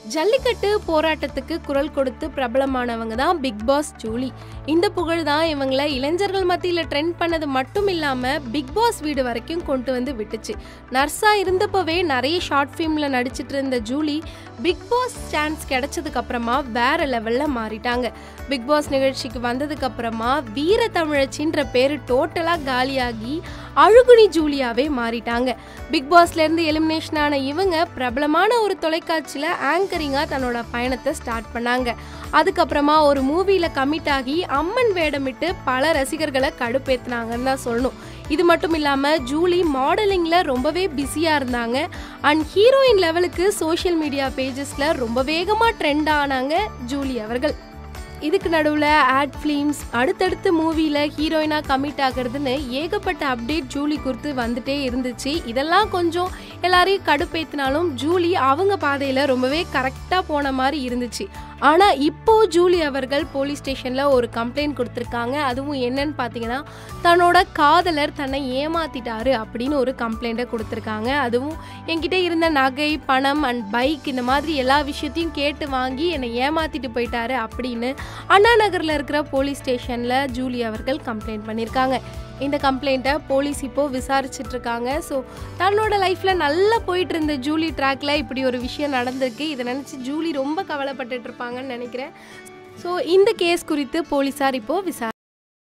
ஜல்லிக்கட்டு போராட்டத்துக்கு குரல் கொடுத்து பிரபலமானவங்க தான் பிக் பாஸ் ஜூலி இந்த புகழ் தான் இவங்கள இளைஞர்கள் மத்தியில் ட்ரெண்ட் பண்ணது மட்டும் இல்லாமல் பிக் பாஸ் வீடு வரைக்கும் கொண்டு வந்து விட்டுச்சு நர்ஸா இருந்தப்பவே நிறைய ஷார்ட் ஃபிலிமில் நடிச்சிட்டு இருந்த ஜூலி பிக் பாஸ் சான்ஸ் கிடைச்சதுக்கு அப்புறமா வேற லெவலில் மாறிட்டாங்க பிக் பாஸ் நிகழ்ச்சிக்கு வந்ததுக்கு அப்புறமா வீர தமிழச்சின்ற பேர் டோட்டலாக காலியாகி அழுகுனி ஜூலியாவே மாறிட்டாங்க பிக் பாஸ்ல இருந்து எலிமினேஷன் ஆன இவங்க பிரபலமான ஒரு தொலைக்காட்சியில் ஆங்கரிங்காக தன்னோட பயணத்தை ஸ்டார்ட் பண்ணாங்க அதுக்கப்புறமா ஒரு மூவியில் கமிட் ஆகி அம்மன் வேடமிட்டு பல ரசிகர்களை கடுப்பேத்துனாங்கன்னு தான் சொல்லணும் இது மட்டும் இல்லாமல் ஜூலி மாடலிங்கில் ரொம்பவே பிஸியாக இருந்தாங்க அண்ட் ஹீரோயின் லெவலுக்கு சோஷியல் மீடியா பேஜஸில் ரொம்ப வேகமாக ட்ரெண்ட் ஆனாங்க ஜூலி அவர்கள் இதுக்கு நடுவில் ஆட் ஃபிலிம்ஸ் அடுத்தடுத்து மூவியில் ஹீரோயினாக கமிட் ஆகிறதுன்னு ஏகப்பட்ட அப்டேட் ஜூலி குறித்து வந்துட்டே இருந்துச்சு இதெல்லாம் கொஞ்சம் எல்லாரையும் கடுப்பேத்தினாலும் ஜூலி அவங்க பாதையில் ரொம்பவே கரெக்டாக போன மாதிரி இருந்துச்சு ஆனால் இப்போ ஜூலி அவர்கள் போலீஸ் ஸ்டேஷனில் ஒரு கம்ப்ளைண்ட் கொடுத்துருக்காங்க அதுவும் என்னன்னு பார்த்தீங்கன்னா தன்னோட காதலர் தன்னை ஏமாத்திட்டாரு அப்படின்னு ஒரு கம்ப்ளைண்ட்டை கொடுத்துருக்காங்க அதுவும் என்கிட்ட இருந்த நகை பணம் அண்ட் பைக் இந்த மாதிரி எல்லா விஷயத்தையும் கேட்டு வாங்கி என்னை ஏமாத்திட்டு போயிட்டாரு அப்படின்னு அண்ணா நகரில் இருக்கிற போலீஸ் ஸ்டேஷனில் ஜூலி அவர்கள் கம்ப்ளைண்ட் பண்ணியிருக்காங்க இந்த கம்ப்ளைண்ட்டை போலீஸ் இப்போ விசாரிச்சுட்டு இருக்காங்க ஸோ தன்னோட லைஃப்பில் நல்லா போயிட்டு இருந்த ஜூலி ட்ராக்ல இப்படி ஒரு விஷயம் நடந்திருக்கு இதை நினச்சி ஜூலி ரொம்ப கவலைப்பட்டுட்டு இருப்பாங்கன்னு நினைக்கிறேன் ஸோ இந்த கேஸ் குறித்து போலீஸார் இப்போ விசாரி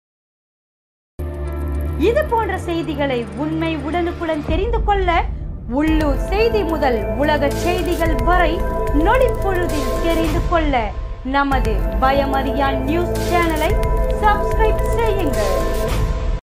இது போன்ற செய்திகளை உண்மை உடனுக்குடன் தெரிந்து கொள்ள உள்ளூர் செய்தி முதல் உலக செய்திகள் வரை நொடிப்பொழுதில் தெரிந்து கொள்ள நமது பயமறியான் நியூஸ் சேனலை